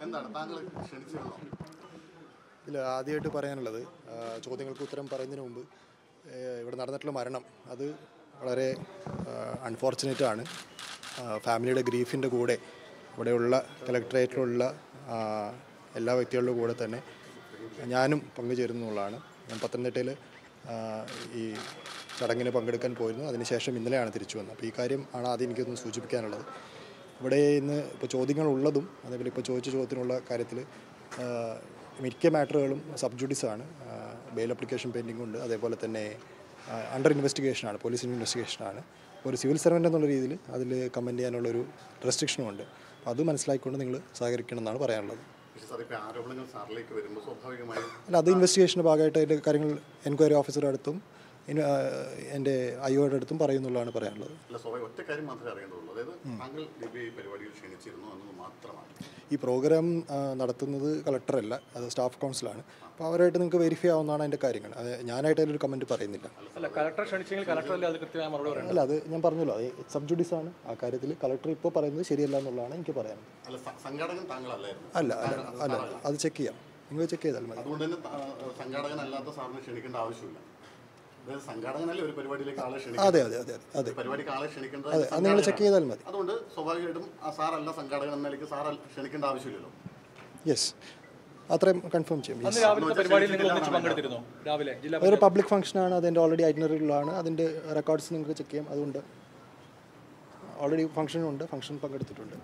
എന്താണ് താങ്കൾ ക്ഷണിച്ചിരുന്നോ ഇതിൽ ആദ്യമായിട്ട് പറയാനുള്ളത് ആ, ചോദ്യങ്ങൾക്ക് ഉത്തരം പറയുന്നതിന് മുമ്പ് ഏ, ഇവിടെ നടന്നിട്ടുള്ള മരണം അത് വളരെ അൺഫോർച്ചുനേറ്റ് ആണ് ആ, ഫാമിലിയുടെ ഗ്രീഫിൻ്റെ കൂടെ ഇവിടെയുള്ള കലക്ടറേറ്റിലുള്ള ആ, എല്ലാ വ്യക്തികളുടെ കൂടെ തന്നെ ഞാനും പങ്കുചേരുന്നുള്ളതാണ് ഞാൻ പത്തനംതിട്ടയിൽ ആ, ഈ ചടങ്ങിന് പങ്കെടുക്കാൻ പോയിരുന്നു അതിനുശേഷം ഇന്നലെയാണ് തിരിച്ചു വന്നത് അപ്പോൾ ഈ കാര്യം ആണ് ആദ്യം എനിക്കൊന്ന് സൂചിപ്പിക്കാനുള്ളത് ഇവിടെ ഇന്ന് ഇപ്പോൾ ചോദ്യങ്ങൾ ഉള്ളതും അതേപോലെ ഇപ്പോൾ ചോദിച്ച ചോദ്യത്തിനുള്ള കാര്യത്തിൽ മിക്ക മാറ്ററുകളും സബ് ജുഡീസാണ് ബെയിൽ അപ്ലിക്കേഷൻ പെൻഡിംഗ് ഉണ്ട് അതേപോലെ തന്നെ അണ്ടർ ഇൻവെസ്റ്റിഗേഷനാണ് പോലീസ് ഇൻവെസ്റ്റിഗേഷനാണ് ഒരു സിവിൽ സർവൻ്റ് എന്നുള്ള രീതിയിൽ അതിൽ കമൻറ്റ് ചെയ്യാനുള്ളൊരു റെസ്ട്രിക്ഷനും ഉണ്ട് അപ്പോൾ അത് മനസ്സിലാക്കിക്കൊണ്ട് നിങ്ങൾ സഹകരിക്കണം എന്നാണ് പറയാനുള്ളത് പക്ഷേ സാർ ഇപ്പോൾ ആരോപണങ്ങൾ സാറിലേക്ക് വരുമ്പോൾ സ്വാഭാവികമായും അല്ല അത് ഇൻവെസ്റ്റിഗേഷൻ്റെ ഭാഗമായിട്ട് അതിൻ്റെ കാര്യങ്ങൾ എൻക്വയറി ഓഫീസറുടെ അടുത്തും ഇൻ- ആ, എൻ്റെ ഐഒയുടെ അടുത്തും പറയുന്നുള്ളതാണ് പറയാനുള്ളത് അല്ല സ്വാഭാവിക ഒറ്റ കാര്യം മാത്രമേ അറിയേണ്ടതുള്ളൂ അതായത് താങ്കൾ ദിവ്യ ഈ പരിപാടിയിൽ ക്ഷണിച്ചിരുന്നു എന്നത് മാത്രമാണ് ഈ പ്രോഗ്രാം ആ, നടത്തുന്നത് കളക്ടറല്ല അത് സ്റ്റാഫ് കൗൺസിലാണ് അപ്പോൾ അവരായിട്ട് നിങ്ങൾക്ക് വെരിഫൈ ആവുന്നതാണ് അതിൻ്റെ കാര്യങ്ങൾ അത് ഞാനായിട്ട് അതിലൊരു കമൻറ്റ് പറയുന്നില്ല അല്ല കളക്ടർ ക്ഷണിച്ചെങ്കിൽ കളക്ടറല്ലേ അത് കൃത്യമായ മറുപടി പറയണം അല്ല അത് ഞാൻ പറഞ്ഞല്ലോ അത് സബ് ജുഡീസാണ് ആ കാര്യത്തിൽ കളക്ടർ ഇപ്പോൾ പറയുന്നത് ശരിയല്ല എന്നുള്ളതാണ് എനിക്ക് പറയാനുള്ളത് അല്ല സ- സംഘാടകൻ താങ്കളല്ലായിരുന്നു അല്ല അല്ല അല്ല അത് ചെക്ക് ചെയ്യാം നിങ്ങൾ ചെക്ക് ചെയ്താൽ മതി അതുകൊണ്ട് തന്നെ ത- സംഘാടകനല്ലാത്ത സാറിന് ക്ഷണിക്കേണ്ട ആവശ്യമില്ല അതായത് സംഘാടകനല്ലേ ഒരു പരിപാടിയിലേക്ക് ആളെ ക്ഷണിക്കുന്നത് അതെ അതെ അതെ അതെ പരിപാടിക്ക് ആളെ ക്ഷണിക്കേണ്ടത് അതെ അത് നിങ്ങൾ ചെക്ക് ചെയ്താൽ മതി അതുകൊണ്ട് സ്വാഭാവികമായിട്ടും ആ സാറല്ല സംഘാടകൻ എന്ന നിലയ്ക്ക് സാർ ക്ഷണിക്കേണ്ട ആവശ്യമില്ലല്ലോ യെസ് അത്രയും കൺഫേം ചെയ്യും അന്ന് യെസ് രാവിലത്തെ പരിപാടിയിൽ നിങ്ങൾ ഒന്നിച്ച് പങ്കെടുത്തിരുന്നോ രാവിലെ ജില്ലാ അതൊരു പബ്ലിക് ഫംഗ്ഷനാണ് അതിൻ്റെ ഓൾറെഡി ഐറ്റിനറിയിലാണ് അതിൻ്റെ റെക്കോർഡ്സ് നിങ്ങൾക്ക് ചെക്ക് ചെയ്യാം അതുകൊണ്ട് ഓൾറെഡി ഫംഗ്ഷനുണ്ട് ഫംഗ്ഷൻ പങ്കെടുത്തിട്ടുണ്ട്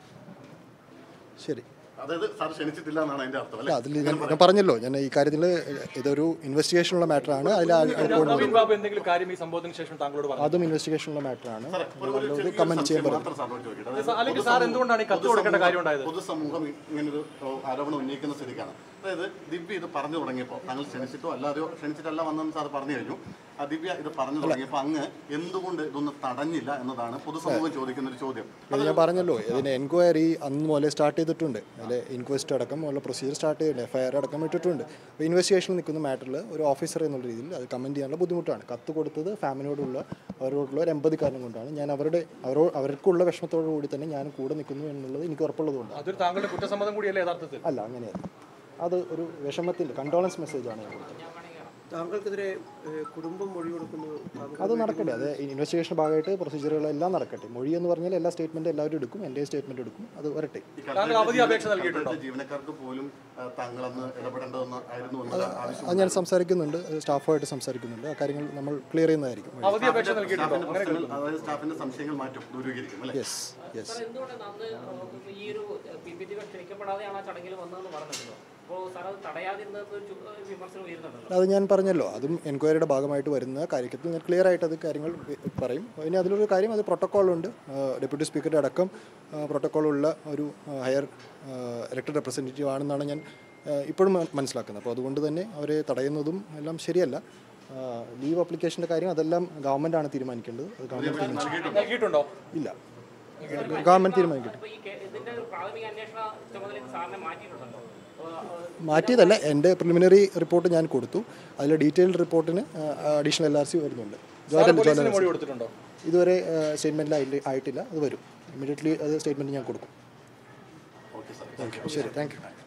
ശരി അതായത് സാർ ക്ഷണിച്ചിട്ടില്ല എന്നാണ് അതിന്റെ അർത്ഥം അല്ല അല്ലേ അതിൽ ഞാൻ ഞാൻ പറഞ്ഞല്ലോ ഞാൻ ഈ കാര്യത്തിൽ ഇതൊരു ഇൻവെസ്റ്റിഗേഷനുള്ള മാറ്ററാണ് അതിൽ നവീൻ ബാബു എന്തെങ്കിലും കാര്യം ഈ സംഭവത്തിന് ശേഷം താങ്കളോട് പറഞ്ഞു അതും ഇൻവെസ്റ്റിഗേഷനുള്ള മാറ്ററാണ് ഒരു- ഒരു അതിലോട്ട് ചെറിയൊരു കമൻറ്റ് ചെയ്യാൻ സംശയം പറയും മാത്രം സാറിനോട് ചോദിക്കട്ടെ. അതായത് അല്ലെങ്കിൽ സാർ എന്തുകൊണ്ടാണ് ഈ കത്ത് കൊടുക്കേണ്ട കാര്യം ഉണ്ടായത് പൊതുസമൂഹം ഇങ്ങനൊരു ഓ, ആരോപണം ഉന്നയിക്കുന്ന സ്ഥിതിക്കാണ് അതായത് ദിവ്യ ഇത് പറഞ്ഞു തുടങ്ങിയപ്പോൾ താങ്കൾ ക്ഷണിച്ചിട്ടോ അല്ലാതെയോ ക്ഷണിച്ചിട്ടല്ല വന്നെന്ന് സാർ പറഞ്ഞു കഴിഞ്ഞു ആ ദിവ്യ ഇത് പറഞ്ഞു തുടങ്ങിയപ്പോൾ അങ്ങ് എന്തുകൊണ്ട് ഇതൊന്നും തടഞ്ഞില്ല എന്നതാണ് പൊതുസമൂഹം ചോദിക്കുന്ന ഒരു ചോദ്യം അത് ഞാൻ പറഞ്ഞല്ലോ ഇതിന് എൻക്വയറി അന്ന് മുതലേ സ്റ്റാർട്ട് ചെയ്തിട്ടുണ്ട് അതിൽ ഇൻക്വസ്റ്റ് അടക്കം ഉള്ള പ്രൊസീജിയർ സ്റ്റാർട്ട് ചെയ്തിട്ടുണ്ട് എഫ് ഐ ആർ അടക്കം ഇട്ടിട്ടുണ്ട് അപ്പോൾ ഇൻവെസ്റ്റിഗേഷനിൽ നിൽക്കുന്ന മാറ്ററിൽ ഒരു ഓഫീസർ എന്നുള്ള രീതിയിൽ അത് കമൻറ്റ് ചെയ്യാനുള്ള ബുദ്ധിമുട്ടാണ് കത്ത് കൊടുത്തത് ഫാമിലിയോടുള്ള അവരോടുള്ള ഒരു എൺപത് കാരണം കൊണ്ടാണ് ഞാൻ അവരുടെ അവരോ അവർക്കുള്ള വിഷമത്തോടു കൂടി തന്നെ ഞാൻ കൂടെ നിൽക്കുന്നു എന്നുള്ളത് എനിക്ക് ഉറപ്പുള്ളതുകൊണ്ടാണ് അതൊരു താങ്കളുടെ കുറ്റസമ്മതം കൂടിയല്ലേ യഥാർത്ഥത്തിൽ അല്ല അങ്ങനെയല്ല അത് ഒരു വിഷമത്തിൻ്റെ കണ്ടോളൻസ് മെസ്സേജാണ് ഞാൻ കൊടുത്തത് താങ്കൾക്കെതിരെ ഏഹ്, കുടുംബം മൊഴി കൊടുക്കുന്നു താങ്കൾ- അത് നടക്കട്ടെ അത് ഇൻവെസ്റ്റിഗേഷൻ ഭാഗമായിട്ട് പ്രൊസീജിയറുകളെല്ലാം നടക്കട്ടെ മൊഴി എന്ന് പറഞ്ഞാൽ എല്ലാ സ്റ്റേറ്റ്മെൻറ്റ് എല്ലാവരും എടുക്കും എൻ്റെ സ്റ്റേറ്റ്മെൻറ്റ് എടുക്കും അത് വരട്ടെ ഈ താങ്കൾ അവധി അപേക്ഷ നൽകിയിട്ടുണ്ടോ? കളക്ടറേറ്റ് ജീവനക്കാർക്ക് പോലും ആ, താങ്കളന്ന് ഇടപെടേണ്ടതെന്ന് ആയിരുന്നു എന്നുള്ള ആവശ്യം അത് ഞാൻ സംസാരിക്കുന്നുണ്ട് സ്റ്റാഫുമായിട്ട് സംസാരിക്കുന്നുണ്ട് ആ കാര്യങ്ങൾ നമ്മൾ ക്ലിയർ ചെയ്യുന്നതായിരിക്കും അവധി അപേക്ഷ നൽകിയിട്ടുണ്ടോ സ്റ്റാഫിന്റെ പ്രശ്നങ്ങൾ അതായത് സ്റ്റാഫിന്റെ സംശയങ്ങൾ മാറ്റും ദൂരീകരിക്കും അല്ലേ യെസ് യെസ് സാർ എന്തുകൊണ്ടാണ് അന്ന് ഈ ഒരു പി പി ടികൾ ക്ഷണിക്കപ്പെടാതെയാണ് ആ ചടങ്ങിൽ വന്നതെന്ന് പറഞ്ഞല്ലോ അപ്പോൾ സാർ അത് തടയാതിരുന്നത് ഒരു ചു- ഒരു വിമർശനം ഉയരുന്നുണ്ടല്ലോ അത് ഞാൻ പറഞ്ഞല്ലോ അതും എൻക്വയറിയുടെ ഭാഗമായിട്ട് വരുന്ന കാര്യത്തിൽ ഞാൻ ക്ലിയർ ആയിട്ട് അത് കാര്യങ്ങൾ വി- പറയും ഇനി അതിലൊരു കാര്യം അത് പ്രോട്ടോക്കോളുണ്ട് ഡെപ്യൂട്ടി സ്പീക്കറുടെ അടക്കം പ്രോട്ടോക്കോളുള്ള ഒരു ഹയർ ഇലക്ടഡ് റെപ്രസെൻറ്റേറ്റീവ് ആണെന്നാണ് ഞാൻ ആ, ഇപ്പോഴും മ- മനസ്സിലാക്കുന്നത് അപ്പോൾ അതുകൊണ്ട് തന്നെ അവരെ തടയുന്നതും എല്ലാം ശരിയല്ല ലീവ് അപ്ലിക്കേഷൻ്റെ കാര്യം അതെല്ലാം ഗവൺമെൻറ്റാണ് തീരുമാനിക്കേണ്ടത് അത് ഗവൺമെൻറ് തീരുമാനിച്ചു നൽകിയിട്ടുണ്ടോ ഇല്ല ഗവൺമെൻറ് തീരുമാനിക്കട്ടെ അപ്പോൾ ഈ കേ- ഇതിന്റെ ഒരു പ്രാഥമിക അന്വേഷണ ചുമതല സാറിനെ മാറ്റിയിട്ടുണ്ടല്ലോ അപ്പോൾ, ആ, മാറ്റിയതല്ല എൻ്റെ പ്രിലിമിനറി റിപ്പോർട്ട് ഞാൻ കൊടുത്തു അതിൽ ഡീറ്റെയിൽഡ് റിപ്പോർട്ടിന് അഡീഷണൽ എൽ ആർ സി വരുന്നുണ്ട് സാർ ജോയിന്റ് പോലീസിന് മൊഴി കൊടുത്തിട്ടുണ്ടോ ഇതുവരെ സ്റ്റേറ്റ്മെൻറ്റിൽ ആയിട്ടില്ല അത് വരും ഇമ്മീഡിയറ്റ്ലി അത് സ്റ്റേറ്റ്മെൻറ്റ് ഞാൻ കൊടുക്കും ഓക്കെ സാർ ശരി താങ്ക് യു